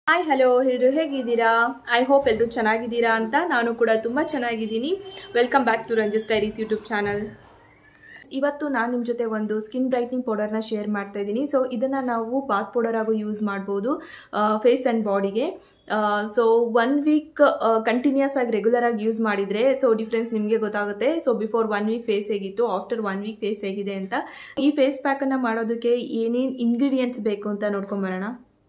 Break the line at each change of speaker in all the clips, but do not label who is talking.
hi hello ಎಲ್ಲರೂ ಹೇಗಿದ್ದೀರಾ I hope ಎಲ್ಲರೂ ಚೆನ್ನಾಗಿದ್ದೀರಾ ಅಂತ ನಾನು ಕೂಡ ತುಂಬ ಚೆನ್ನಾಗಿದ್ದೀನಿ welcome back to Ranju's diaries YouTube channel ಇವತ್ತು ನಾನು ನಿಮ್ಮ ಜೊತೆ ಒಂದು ಸ್ಕಿನ್ ಬ್ರೈಟ್ನಿಂಗ್ ಪೌಡರ್ನ ಶೇರ್ ಮಾಡ್ತಾ ಇದ್ದೀನಿ ಸೊ ಇದನ್ನು ನಾವು ಬಾತ್ ಪೌಡರ್ ಆಗು ಯೂಸ್ ಮಾಡ್ಬೋದು ಫೇಸ್ ಆ್ಯಂಡ್ ಬಾಡಿಗೆ ಸೊ ಒನ್ ವೀಕ್ ಕಂಟಿನ್ಯೂಸ್ ಆಗಿ ರೆಗ್ಯುಲರ್ ಆಗಿ ಯೂಸ್ ಮಾಡಿದರೆ ಸೊ ಡಿಫ್ರೆನ್ಸ್ ನಿಮಗೆ ಗೊತ್ತಾಗುತ್ತೆ so before one week face ಹೇಗಿತ್ತು ಆಫ್ಟರ್ ಒನ್ ವೀಕ್ ಫೇಸ್ ಹೇಗಿದೆ ಅಂತ ಈ ಫೇಸ್ ಪ್ಯಾಕನ್ನು ಮಾಡೋದಕ್ಕೆ ಏನೇನು ಇಂಗ್ರೀಡಿಯೆಂಟ್ಸ್ ಬೇಕು ಅಂತ ನೋಡ್ಕೊಂಬರೋಣ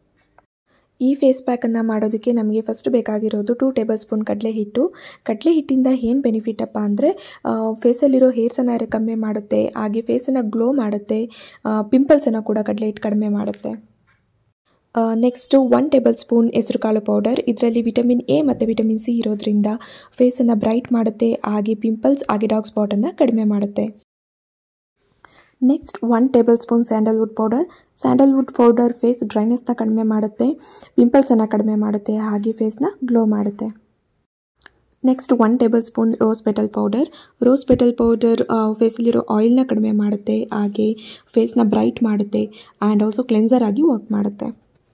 ಈ ಫೇಸ್ ಪ್ಯಾಕನ್ನು ಮಾಡೋದಕ್ಕೆ ನಮಗೆ ಫಸ್ಟ್ ಬೇಕಾಗಿರೋದು ಟೂ ಟೇಬಲ್ ಸ್ಪೂನ್ ಕಡಲೆ ಹಿಟ್ಟು ಕಡಲೆ ಹಿಟ್ಟಿಂದ ಏನು ಬೆನಿಫಿಟಪ್ಪ ಅಂದರೆ ಫೇಸಲ್ಲಿರೋ ಹೇರ್ಸನ್ನು ಕಮ್ಮಿ ಮಾಡುತ್ತೆ ಹಾಗೆ ಫೇಸನ್ನು ಗ್ಲೋ ಮಾಡುತ್ತೆ ಪಿಂಪಲ್ಸನ್ನು ಕೂಡ ಕಡಲೆ ಹಿಟ್ಟು ಕಡಿಮೆ ಮಾಡುತ್ತೆ ನೆಕ್ಸ್ಟು ಒನ್ ಟೇಬಲ್ ಸ್ಪೂನ್ ಹೆಸರುಕಾಳು ಪೌಡರ್ ಇದರಲ್ಲಿ ವಿಟಮಿನ್ ಎ ಮತ್ತು ವಿಟಮಿನ್ ಸಿ ಇರೋದ್ರಿಂದ ಫೇಸನ್ನು ಬ್ರೈಟ್ ಮಾಡುತ್ತೆ ಹಾಗೆ ಪಿಂಪಲ್ಸ್ ಹಾಗೆ ಡಾಗ್ ಸ್ಪಾಟನ್ನು ಕಡಿಮೆ ಮಾಡುತ್ತೆ next one tablespoon sandalwood powder sandalwood powder face ಡ್ರೈನೆಸ್ನ ಕಡಿಮೆ ಮಾಡುತ್ತೆ ಪಿಂಪಲ್ಸನ್ನು ಕಡಿಮೆ ಮಾಡುತ್ತೆ ಹಾಗೆ ಫೇಸ್ನ ಗ್ಲೋ ಮಾಡುತ್ತೆ next one tablespoon rose petal powder rose petal powder ಫೇಸಲ್ಲಿರೋ ಆಯಿಲ್ನ ಕಡಿಮೆ ಮಾಡುತ್ತೆ ಹಾಗೆ ಫೇಸ್ನ ಬ್ರೈಟ್ ಮಾಡುತ್ತೆ ಆ್ಯಂಡ್ ಆಲ್ಸೋ ಕ್ಲೆನ್ಸರ್ ಆಗಿ ವರ್ಕ್ ಮಾಡುತ್ತೆ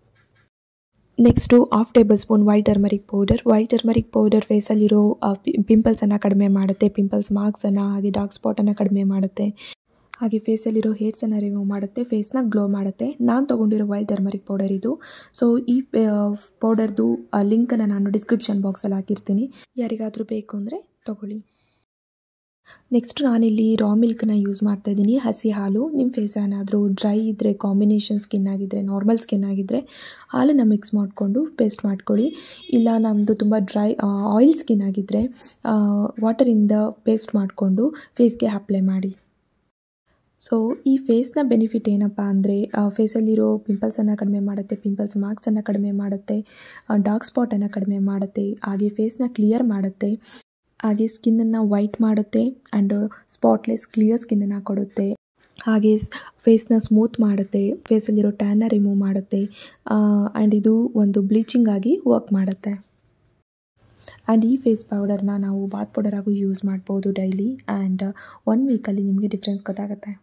next half tablespoon white turmeric powder white turmeric powder ಫೇಸಲ್ಲಿರೋ ಪಿಂಪಲ್ಸನ್ನು ಕಡಿಮೆ ಮಾಡುತ್ತೆ ಪಿಂಪಲ್ಸ್ ಮಾರ್ಕ್ಸನ್ನು ಹಾಗೆ ಡಾರ್ಕ್ ಸ್ಪಾಟನ್ನು ಕಡಿಮೆ ಮಾಡುತ್ತೆ ಹಾಗೆ ಫೇಸಲ್ಲಿರೋ ಹೇರ್ಸನ್ನು ರಿಮೂವ್ ಮಾಡುತ್ತೆ ಫೇಸ್ನ ಗ್ಲೋ ಮಾಡುತ್ತೆ ನಾನು ತೊಗೊಂಡಿರೋ ವೈಲ್ಡ್ ಟರ್ಮರಿಕ್ ಪೌಡರ್ ಇದು ಸೊ ಈ ಪೌಡರ್ದು ಲಿಂಕನ್ನು ನಾನು ಡಿಸ್ಕ್ರಿಪ್ಷನ್ ಬಾಕ್ಸಲ್ಲಿ ಹಾಕಿರ್ತೀನಿ ಯಾರಿಗಾದರೂ ಬೇಕು ಅಂದರೆ ತೊಗೊಳ್ಳಿ ನೆಕ್ಸ್ಟ್ ನಾನಿಲ್ಲಿ ರಾ ಮಿಲ್ಕ್ನ ಯೂಸ್ ಮಾಡ್ತಾ ಇದ್ದೀನಿ ಹಸಿ ಹಾಲು ನಿಮ್ಮ ಫೇಸ್ ಏನಾದರೂ ಡ್ರೈ ಇದ್ದರೆ ಕಾಂಬಿನೇಷನ್ ಸ್ಕಿನ್ ಆಗಿದ್ದರೆ ನಾರ್ಮಲ್ ಸ್ಕಿನ್ ಆಗಿದ್ದರೆ ಹಾಲನ್ನು ಮಿಕ್ಸ್ ಮಾಡಿಕೊಂಡು ಪೇಸ್ಟ್ ಮಾಡ್ಕೊಳ್ಳಿ ಇಲ್ಲ ನಮ್ಮದು ತುಂಬ ಡ್ರೈ ಆಯಿಲ್ ಸ್ಕಿನ್ ಆಗಿದ್ದರೆ ವಾಟರಿಂದ ಪೇಸ್ಟ್ ಮಾಡಿಕೊಂಡು ಫೇಸ್ಗೆ ಅಪ್ಲೈ ಮಾಡಿ ಸೊ ಈ ಫೇಸ್ನ ಬೆನಿಫಿಟ್ ಏನಪ್ಪ ಅಂದರೆ ಫೇಸಲ್ಲಿರೋ ಪಿಂಪಲ್ಸನ್ನು ಕಡಿಮೆ ಮಾಡುತ್ತೆ ಪಿಂಪಲ್ಸ್ ಮಾರ್ಕ್ಸನ್ನು ಕಡಿಮೆ ಮಾಡುತ್ತೆ ಡಾರ್ಕ್ ಸ್ಪಾಟನ್ನು ಕಡಿಮೆ ಮಾಡುತ್ತೆ ಹಾಗೆ ಫೇಸ್ನ ಕ್ಲಿಯರ್ ಮಾಡುತ್ತೆ ಹಾಗೆ ಸ್ಕಿನ್ನನ್ನು ವೈಟ್ ಮಾಡುತ್ತೆ ಆ್ಯಂಡ್ ಸ್ಪಾಟ್ಲೆಸ್ ಕ್ಲಿಯರ್ ಸ್ಕಿನ್ನನ್ನು ಕೊಡುತ್ತೆ ಹಾಗೆ ಫೇಸ್ನ ಸ್ಮೂತ್ ಮಾಡುತ್ತೆ ಫೇಸಲ್ಲಿರೋ ಟ್ಯಾನ್ನ ರಿಮೂವ್ ಮಾಡುತ್ತೆ ಆ್ಯಂಡ್ ಇದು ಒಂದು ಬ್ಲೀಚಿಂಗ್ ಆಗಿ ವರ್ಕ್ ಮಾಡುತ್ತೆ ಆ್ಯಂಡ್ ಈ ಫೇಸ್ ಪೌಡರ್ನ ನಾವು ಬಾತ್ ಪೌಡರ್ ಆಗು ಯೂಸ್ ಮಾಡ್ಬೋದು ಡೈಲಿ ಆ್ಯಂಡ್ ಒನ್ ವೀಕಲ್ಲಿ ನಿಮಗೆ ಡಿಫ್ರೆನ್ಸ್ ಗೊತ್ತಾಗುತ್ತೆ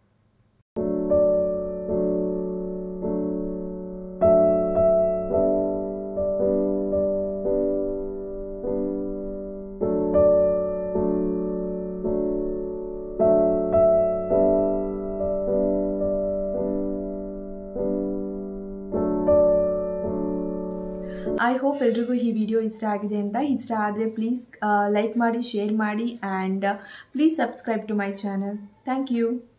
ಐ ಹೋಪ್ ಎಲ್ರಿಗೂ ಈ ವಿಡಿಯೋ ಇಷ್ಟ ಆಗಿದೆ ಅಂತ ಇಷ್ಟ ಆದರೆ ಪ್ಲೀಸ್ ಲೈಕ್ ಮಾಡಿ ಶೇರ್ ಮಾಡಿ and please subscribe to my channel thank you